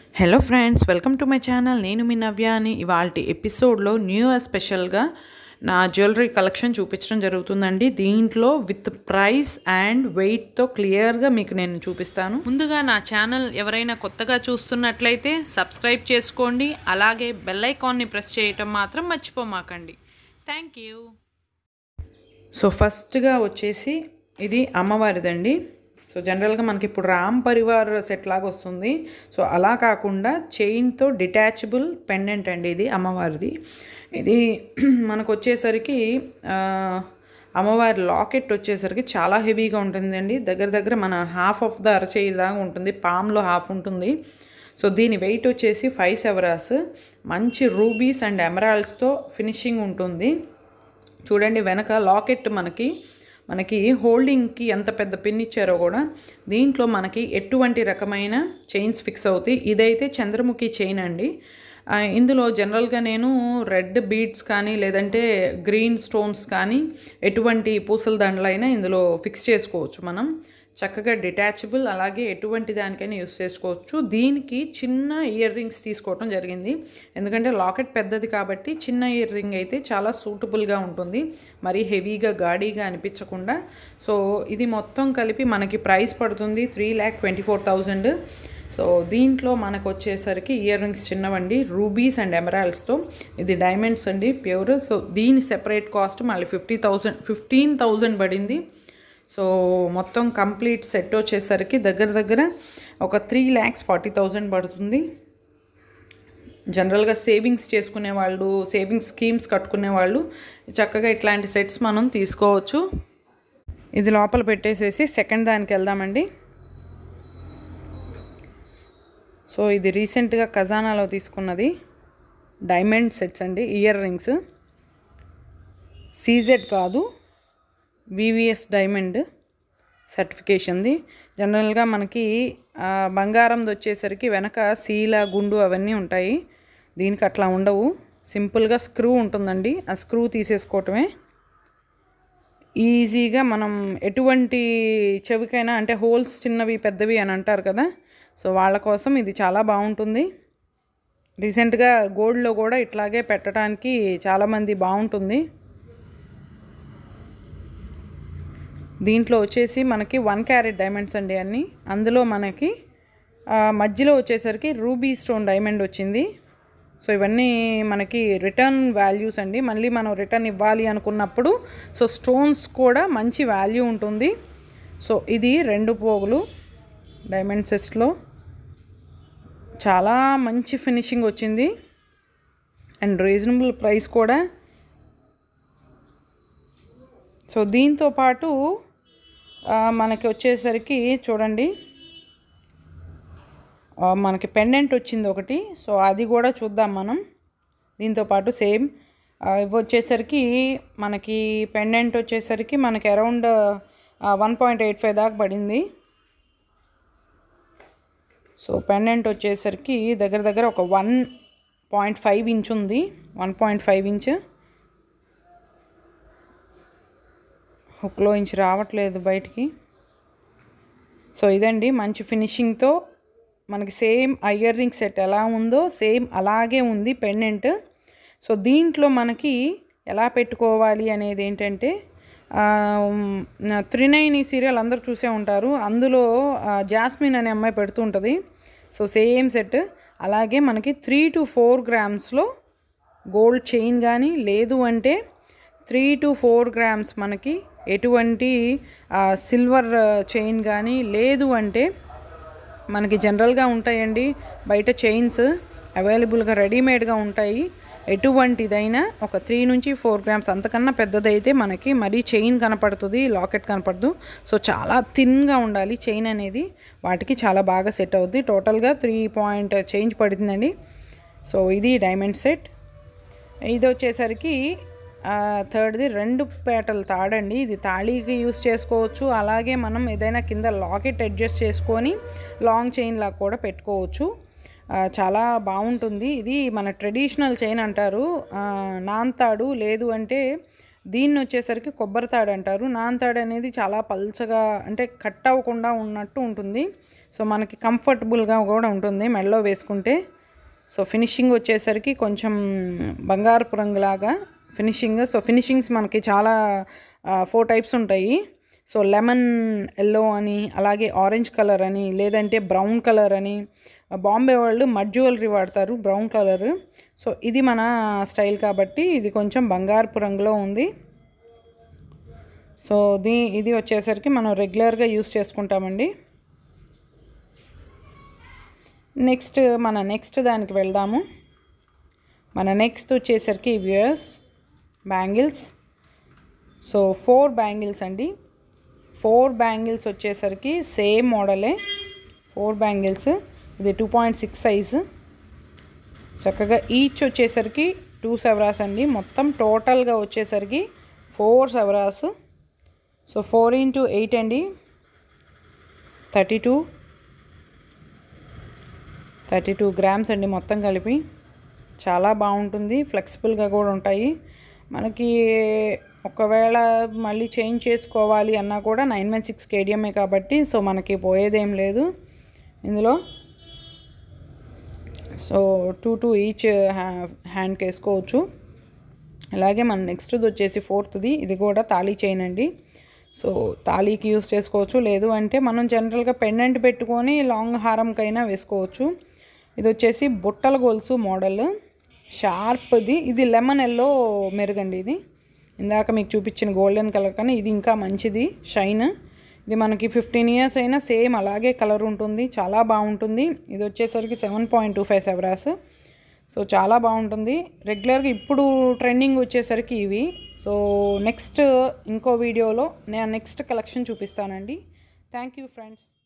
hello friends welcome to my channel నేను మీ నవ్య అని ఇవాళ ఎపిసోడ్లో న్యూ ఇయర్ స్పెషల్గా నా జ్యువెలరీ కలెక్షన్ చూపించడం జరుగుతుందండి దీంట్లో విత్ ప్రైస్ అండ్ వెయిట్తో క్లియర్గా మీకు నేను చూపిస్తాను ముందుగా నా ఛానల్ ఎవరైనా కొత్తగా చూస్తున్నట్లయితే సబ్స్క్రైబ్ చేసుకోండి అలాగే బెల్ ఐకాన్ని ప్రెస్ చేయటం మాత్రం మర్చిపోమాకండి థ్యాంక్ యూ సో ఫస్ట్గా వచ్చేసి ఇది అమ్మవారిదండి సో జనరల్గా మనకి ఇప్పుడు రామ్ పరివార్ సెట్ లాగా వస్తుంది సో అలా కాకుండా చైన్తో డిటాచబుల్ పెండెంట్ అండి ఇది అమ్మవారిది ఇది మనకు వచ్చేసరికి ఆ, అమ్మవారి లాకెట్ వచ్చేసరికి చాలా హెవీగా ఉంటుందండి దగ్గర దగ్గర మన హాఫ్ ఆఫ్ ద అరచేయి దాకా ఉంటుంది పామ్లో హాఫ్ ఉంటుంది సో దీని వెయిట్ వచ్చేసి ఫైవ్ సెవరాస్ మంచి రూబీస్ అండ్ ఎమరాల్డ్స్తో ఫినిషింగ్ ఉంటుంది చూడండి వెనక లాకెట్ మనకి మనకి హోల్డింగ్కి ఎంత పెద్ద పిన్ ఇచ్చారో కూడా దీంట్లో మనకి ఎటువంటి రకమైన చైన్స్ ఫిక్స్ అవుతాయి ఇదైతే చంద్రముఖి చైన్ అండి ఆ, ఇందులో జనరల్గా నేను రెడ్ బీడ్స్ కానీ లేదంటే గ్రీన్ స్టోన్స్ కానీ ఎటువంటి పూసల దండలైనా ఇందులో ఫిక్స్ చేసుకోవచ్చు మనం చక్కగా డిటాచబుల్ అలాగే ఎటువంటి దానికైనా యూస్ చేసుకోవచ్చు దీనికి చిన్న ఇయర్ రింగ్స్ తీసుకోవటం జరిగింది ఎందుకంటే లాకెట్ పెద్దది కాబట్టి చిన్న ఇయర్ రింగ్ అయితే చాలా సూటబుల్గా ఉంటుంది మరీ హెవీగా గాడీగా అనిపించకుండా సో ఇది మొత్తం కలిపి మనకి ప్రైస్ పడుతుంది three lakh twenty four thousand so దీంట్లో మనకు వచ్చేసరికి ఇయర్ రింగ్స్ చిన్నవండి రూబీస్ అండ్ ఎమరాల్డ్స్తో ఇది డైమండ్స్ అండి ప్యూర్ సో దీని సెపరేట్ కాస్ట్ మళ్ళీ ఫిఫ్టీ థౌజండ్ ఫిఫ్టీన్ థౌజండ్ పడింది సో మొత్తం కంప్లీట్ సెట్ వచ్చేసరికి దగ్గర దగ్గర ఒక త్రీ ల్యాక్స్ ఫార్టీ థౌజండ్ పడుతుంది జనరల్గా సేవింగ్స్ చేసుకునే వాళ్ళు సేవింగ్స్ స్కీమ్స్ కట్టుకునే వాళ్ళు చక్కగా ఇట్లాంటి సెట్స్ మనం తీసుకోవచ్చు ఇది లోపల పెట్టేసేసి సెకండ్ దానికి వెళ్దామండి సో ఇది రీసెంట్గా ఖజానాలో తీసుకున్నది డైమండ్ సెట్స్ అండి ఇయర్ రింగ్స్ సీజెడ్ కాదు వివిఎస్ డైమండ్ సర్టిఫికేషన్ది జనరల్గా మనకి ఆ, బంగారంది వచ్చేసరికి వెనక సీల గుండు అవన్నీ ఉంటాయి దీనికి అట్లా ఉండవు సింపుల్గా స్క్రూ ఉంటుందండి ఆ స్క్రూ తీసేసుకోవటమే ఈజీగా మనం ఎటువంటి చెవికైనా అంటే హోల్స్ చిన్నవి పెద్దవి అని అంటారు కదా సో వాళ్ళ కోసం ఇది చాలా బాగుంటుంది రీసెంట్గా గోల్డ్లో కూడా ఇట్లాగే పెట్టడానికి చాలామంది బాగుంటుంది దీంట్లో వచ్చేసి మనకి వన్ క్యారెట్ డైమండ్స్ అండి అన్నీ అందులో మనకి ఆ, మధ్యలో వచ్చేసరికి రూబీ స్టోన్ డైమండ్ వచ్చింది సో ఇవన్నీ మనకి రిటర్న్ వాల్యూస్ అండి మళ్ళీ మనం రిటర్న్ ఇవ్వాలి అనుకున్నప్పుడు సో స్టోన్స్ కూడా మంచి వాల్యూ ఉంటుంది సో ఇది రెండు పోగులు డైమండ్ సెట్స్లో చాలా మంచి ఫినిషింగ్ వచ్చింది అండ్ రీజనబుల్ ప్రైస్ కూడా సో దీంతో పాటు ఆ, మనకి వచ్చేసరికి చూడండి ఆ, మనకి పెండెంట్ వచ్చింది ఒకటి సో అది కూడా చూద్దాం మనం దీంతో పాటు సేమ్ ఇవి వచ్చేసరికి మనకి పెండెంట్ వచ్చేసరికి మనకి around one point eight five దాకా పడింది సో పెండెంట్ వచ్చేసరికి దగ్గర దగ్గర ఒక వన్ పాయింట్ ఫైవ్ ఇంచ్ ఉంది వన్ పాయింట్ ఫైవ్ ఇంచ్ హుక్లో ఇంచ్ రావట్లేదు బయటికి సో ఇదండి మంచి ఫినిషింగ్తో మనకి సేమ్ ఇయర్ రింగ్ సెట్ ఎలా ఉందో సేమ్ అలాగే ఉంది పెండెంట్ సో దీంట్లో మనకి ఎలా పెట్టుకోవాలి అనేది ఏంటంటే త్రీ నైన్ ఈ సీరియల్ అందరూ చూసే ఉంటారు అందులో ఆ, జాస్మిన్ అనే అమ్మాయి పెడుతూ ఉంటుంది సో సేమ్ సెట్ అలాగే మనకి త్రీ టు ఫోర్ గ్రామ్స్లో గోల్డ్ చైన్ కానీ లేదు అంటే త్రీ టు ఫోర్ గ్రామ్స్ మనకి ఎటువంటి సిల్వర్ చైన్ కానీ లేదు అంటే మనకి జనరల్గా ఉంటాయండి బయట చైన్స్ అవైలబుల్గా రెడీమేడ్గా ఉంటాయి ఎటువంటిదైనా ఒక త్రీ నుంచి ఫోర్ గ్రామ్స్ అంతకన్నా పెద్దదైతే మనకి మరీ చైన్ కనపడుతుంది లాకెట్ కనపడదు సో చాలా థిన్గా ఉండాలి చైన్ అనేది వాటికి చాలా బాగా సెట్ అవుద్ది టోటల్గా త్రీ పాయింట్ చేంజ్ పడుతుందండి సో ఇది డైమండ్ సెట్ ఇది వచ్చేసరికి ఆ, థర్డ్ది రెండు పేటలు తాడండి ఇది తాళీకి యూస్ చేసుకోవచ్చు అలాగే మనం ఏదైనా కింద లాకెట్ అడ్జస్ట్ చేసుకొని లాంగ్ చైన్ లాగా కూడా పెట్టుకోవచ్చు ఆ, చాలా బాగుంటుంది ఇది మన ట్రెడిషనల్ చైన్ అంటారు ఆ, నాంతాడు లేదు అంటే దీన్ని వచ్చేసరికి కొబ్బరి తాడు అంటారు నాన్ తాడు అనేది చాలా పల్చగా అంటే కట్ అవ్వకుండా ఉన్నట్టు ఉంటుంది సో మనకి కంఫర్టబుల్గా కూడా ఉంటుంది మెడలో వేసుకుంటే సో ఫినిషింగ్ వచ్చేసరికి కొంచెం బంగారపు రంగులాగా ఫినిషింగ్ సో ఫినిషింగ్స్ మనకి చాలా ఫోర్ టైప్స్ ఉంటాయి సో లెమన్ ఎల్లో అని అలాగే ఆరెంజ్ కలర్ అని లేదంటే బ్రౌన్ కలర్ అని బాంబే వాళ్ళు మడ్ జ్యువెలరీ వాడతారు బ్రౌన్ కలర్ సో ఇది మన స్టైల్ కాబట్టి ఇది కొంచెం బంగారపు రంగులో ఉంది సో దీ ఇది వచ్చేసరికి మనం రెగ్యులర్గా యూస్ చేసుకుంటామండి నెక్స్ట్ మన నెక్స్ట్ దానికి వెళ్దాము మన నెక్స్ట్ వచ్చేసరికి viewers bangles so four bangles అండి ఫోర్ బ్యాంగిల్స్ వచ్చేసరికి సేమ్ మోడలే ఫోర్ బ్యాంగిల్స్ ఇది టూ పాయింట్ సిక్స్ సైజు చక్కగా ఈచ్ వచ్చేసరికి టూ సెవరాస్ అండి మొత్తం టోటల్గా వచ్చేసరికి ఫోర్ సెవరాస్ సో ఫోర్ ఇంటూ ఎయిట్ అండి thirty two thirty two grams అండి మొత్తం కలిపి చాలా బాగుంటుంది ఫ్లెక్సిబుల్గా కూడా ఉంటాయి మనకి ఒకవేళ మళ్ళీ చేంజ్ చేసుకోవాలి అన్నా కూడా నైన్ వన్ సిక్స్ కేడిఎంఏ కాబట్టి సో మనకి పోయేదేం లేదు ఇందులో సో టూ టూ ఈచ్ హ్యాండ్కి వేసుకోవచ్చు అలాగే మన నెక్స్ట్ది వచ్చేసి ఫోర్త్ది ఇది కూడా తాళీ చైన్ అండి సో తాళీకి యూస్ చేసుకోవచ్చు లేదు అంటే మనం జనరల్గా పెండెంట్ పెట్టుకొని లాంగ్ హారంకైనా వేసుకోవచ్చు ఇది వచ్చేసి బుట్టల గొలుసు మోడల్ షార్ప్ది ఇది లెమన్ ఎల్లో మెరుగండి ఇది ఇందాక మీకు చూపించిన గోల్డెన్ కలర్ కానీ ఇది ఇంకా మంచిది షైన్ ఇది మనకి ఫిఫ్టీన్ ఇయర్స్ అయినా సేమ్ అలాగే కలర్ ఉంటుంది చాలా బాగుంటుంది ఇది వచ్చేసరికి సెవెన్ పాయింట్ టూ ఫైవ్ సెవరాస్ సో చాలా బాగుంటుంది రెగ్యులర్గా ఇప్పుడు ట్రెండింగ్ వచ్చేసరికి ఇవి సో నెక్స్ట్ ఇంకో వీడియోలో నేను నెక్స్ట్ కలెక్షన్ చూపిస్తానండి థ్యాంక్ యూ ఫ్రెండ్స్